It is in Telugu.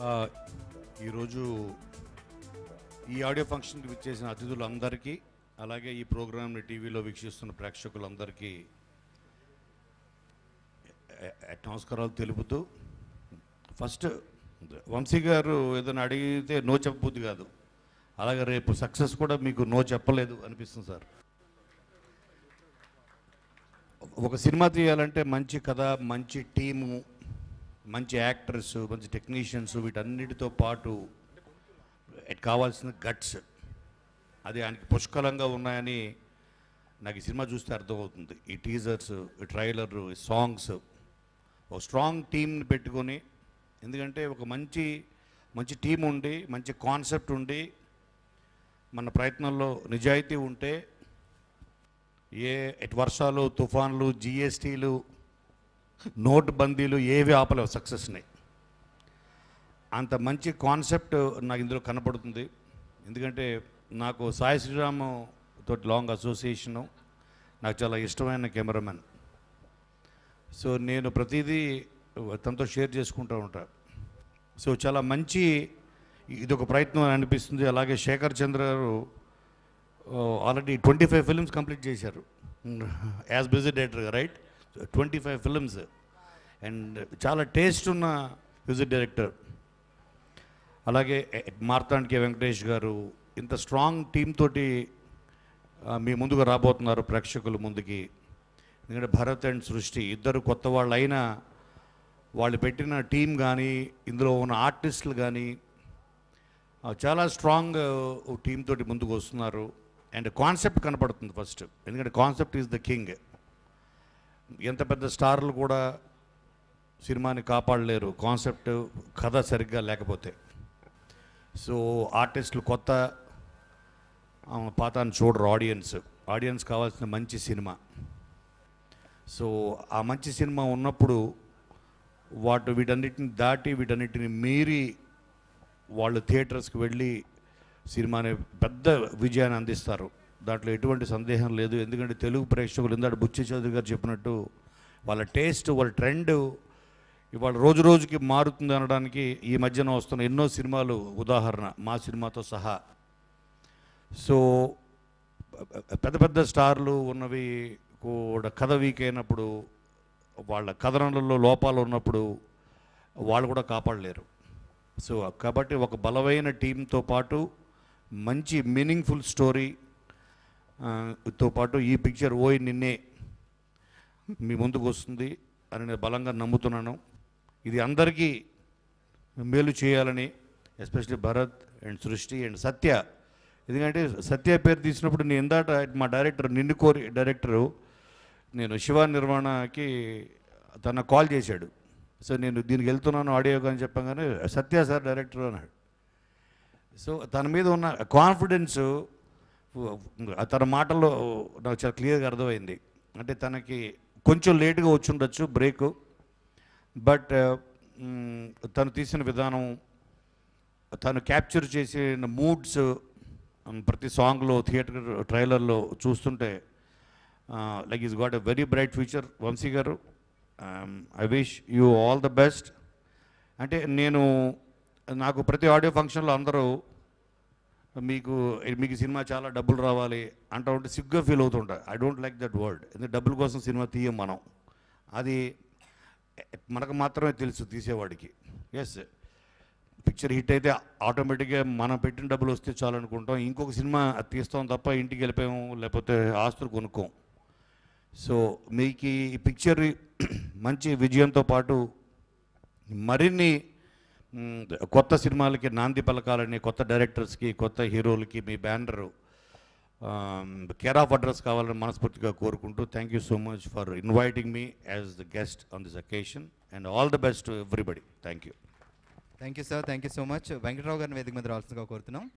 ఆ, ఈరోజు ఈ ఆడియో ఫంక్షన్కి విచ్చేసిన అతిథులందరికీ అలాగే ఈ ప్రోగ్రామ్ని టీవీలో వీక్షిస్తున్న ప్రేక్షకులందరికీ ఎ- ఎ- నమస్కారాలు తెలుపుతూ ఫస్ట్ వంశీ గారు ఏదైనా అడిగితే నో చెప్పబుద్ది కాదు అలాగే రేపు సక్సెస్ కూడా మీకు నో చెప్పలేదు అనిపిస్తుంది సార్ ఒక సినిమా తీయాలంటే మంచి కథ మంచి టీము మంచి యాక్టర్స్ మంచి టెక్నీషియన్స్ వీటన్నిటితో పాటు ఎట్ కావాల్సిన గట్స్ అది ఆయనకి పుష్కలంగా ఉన్నాయని నాకు ఈ సినిమా చూస్తే అర్థమవుతుంది ఈ టీజర్స్ ఈ ట్రైలర్ ఈ సాంగ్స్ ఒక స్ట్రాంగ్ టీంని పెట్టుకొని ఎందుకంటే ఒక మంచి మంచి టీం ఉండి మంచి కాన్సెప్ట్ ఉండి మన ప్రయత్నంలో నిజాయితీ ఉంటే ఏ ఎటు వర్షాలు తుఫాన్లు జిఎస్టీలు నోట్ బందీలు ఏవి ఆపలేవు సక్సెస్ని అంత మంచి కాన్సెప్ట్ నాకు ఇందులో కనపడుతుంది ఎందుకంటే నాకు సాయి శ్రీరామ్ తోటి లాంగ్ అసోసియేషను నాకు చాలా ఇష్టమైన కెమెరామెన్ సో నేను ప్రతిదీ తనతో షేర్ చేసుకుంటూ ఉంటా సో చాలా మంచి ఇది ఒక ప్రయత్నం అని అనిపిస్తుంది అలాగే Sekhar Chandra garu already twenty five films complete చేశారు as busy director right twenty five films and చాలా టేస్ట్ ఉన్న మ్యూజిక్ డైరెక్టర్ అలాగే మార్తాండ్కే వెంకటేష్ గారు ఇంత స్ట్రాంగ్ టీమ్ తోటి ఆ, మీ ముందుకు రాబోతున్నారు ప్రేక్షకుల ముందుకి ఎందుకంటే భరత్ అండ్ సృష్టి ఇద్దరు కొత్త వాళ్ళు అయినా వాళ్ళు పెట్టిన టీం కానీ ఇందులో ఉన్న ఆర్టిస్టులు కానీ ఆ, చాలా స్ట్రాంగ్ టీం తోటి ముందుకు వస్తున్నారు అండ్ కాన్సెప్ట్ కనపడుతుంది ఫస్ట్ ఎందుకంటే కాన్సెప్ట్ ఈజ్ ద కింగ్ ఎంత పెద్ద స్టార్లు కూడా సినిమాని కాపాడలేరు కాన్సెప్ట్ కథ సరిగ్గా లేకపోతే సో ఆర్టిస్టులు కొత్త ఆ, పాతాన్ని చూడరు ఆడియన్స్ ఆడియన్స్ కావాల్సిన మంచి సినిమా సో ఆ మంచి సినిమా ఉన్నప్పుడు వాటి వీటన్నిటిని దాటి వీటన్నిటిని మీరి వాళ్ళు థియేటర్స్కి వెళ్ళి సినిమాని పెద్ద విజయాన్ని అందిస్తారు దాంట్లో ఎటువంటి సందేహం లేదు ఎందుకంటే తెలుగు ప్రేక్షకులు ఇందాక బుచ్చి చౌదరి గారు చెప్పినట్టు వాళ్ళ టేస్ట్ వాళ్ళ ట్రెండ్ ఇవాళ రోజు రోజుకి మారుతుంది అనడానికి ఈ మధ్యన వస్తున్న ఎన్నో సినిమాలు ఉదాహరణ మా సినిమాతో సహా సో పెద్ద పెద్ద స్టార్లు ఉన్నవి కూడా కథ వీక్ అయినప్పుడు వాళ్ళ కథనాలలో లోపాలు ఉన్నప్పుడు వాళ్ళు కూడా కాపాడలేరు సో కాబట్టి ఒక బలమైన టీంతో పాటు మంచి మీనింగ్ఫుల్ స్టోరీ ఆ, తో పాటు ఈ పిక్చర్ ఓయ్ నిన్నే మీ ముందుకు వస్తుంది అని నేను బలంగా నమ్ముతున్నాను ఇది అందరికీ మేలు చేయాలని especially Bharath and Srishti and Satya ఎందుకంటే సత్య పేరు తీసినప్పుడు నేను ఇందాట మా డైరెక్టర్ నిన్ను కోరి డైరెక్టరు నేను శివ నిర్మాణకి తన కాల్ చేశాడు సో నేను దీనికి వెళ్తున్నాను ఆడియోగా అని చెప్పగానే సత్య సార్ డైరెక్టర్ అన్నాడు సో తన మీద ఉన్న కాన్ఫిడెన్స్ తన మాటల్లో నాకు చాలా క్లియర్గా అర్థమైంది అంటే తనకి కొంచెం లేటుగా వచ్చి ఉండొచ్చు బ్రేక్ బట్ తను తీసిన విధానం తను క్యాప్చర్ చేసిన మూడ్స్ ప్రతి సాంగ్లో థియేటర్ ట్రైలర్లో చూస్తుంటే like he's got a very bright future Vamsi garu I wish you all the best అంటే నేను నాకు ప్రతి ఆడియో ఫంక్షన్లో అందరూ మీకు మీకు సినిమా చాలా డబ్బులు రావాలి అంటూ ఉంటే సిగ్గుగా ఫీల్ అవుతుంటా I don't like that word ఎందుకంటే డబ్బుల కోసం సినిమా తీయం మనం అది మనకు మాత్రమే తెలుసు తీసేవాడికి ఎస్ పిక్చర్ హిట్ అయితే ఆటోమేటిక్గా మనం పెట్టిన డబ్బులు వస్తే చాలు అనుకుంటాం ఇంకొక సినిమా తీస్తాం తప్ప ఇంటికి వెళ్ళిపోయాము లేకపోతే ఆస్తులు కొనుక్కోం సో మీకు ఈ పిక్చర్ మంచి విజయంతో పాటు మరిన్ని మ్, కొత్త సినిమాలకి నాంది పలకాలని కొత్త డైరెక్టర్స్కి కొత్త హీరోలకి మీ బ్యానర్ కేర్ ఆఫ్ అడ్రస్ కావాలని మనస్ఫూర్తిగా కోరుకుంటూ thank you so much for inviting me as the guest on this occasion and all the best to everybody thank you thank you sir thank you so much Venkatarao గారిని వేదిక మీద రావాల్సిందిగా కోరుతున్నాం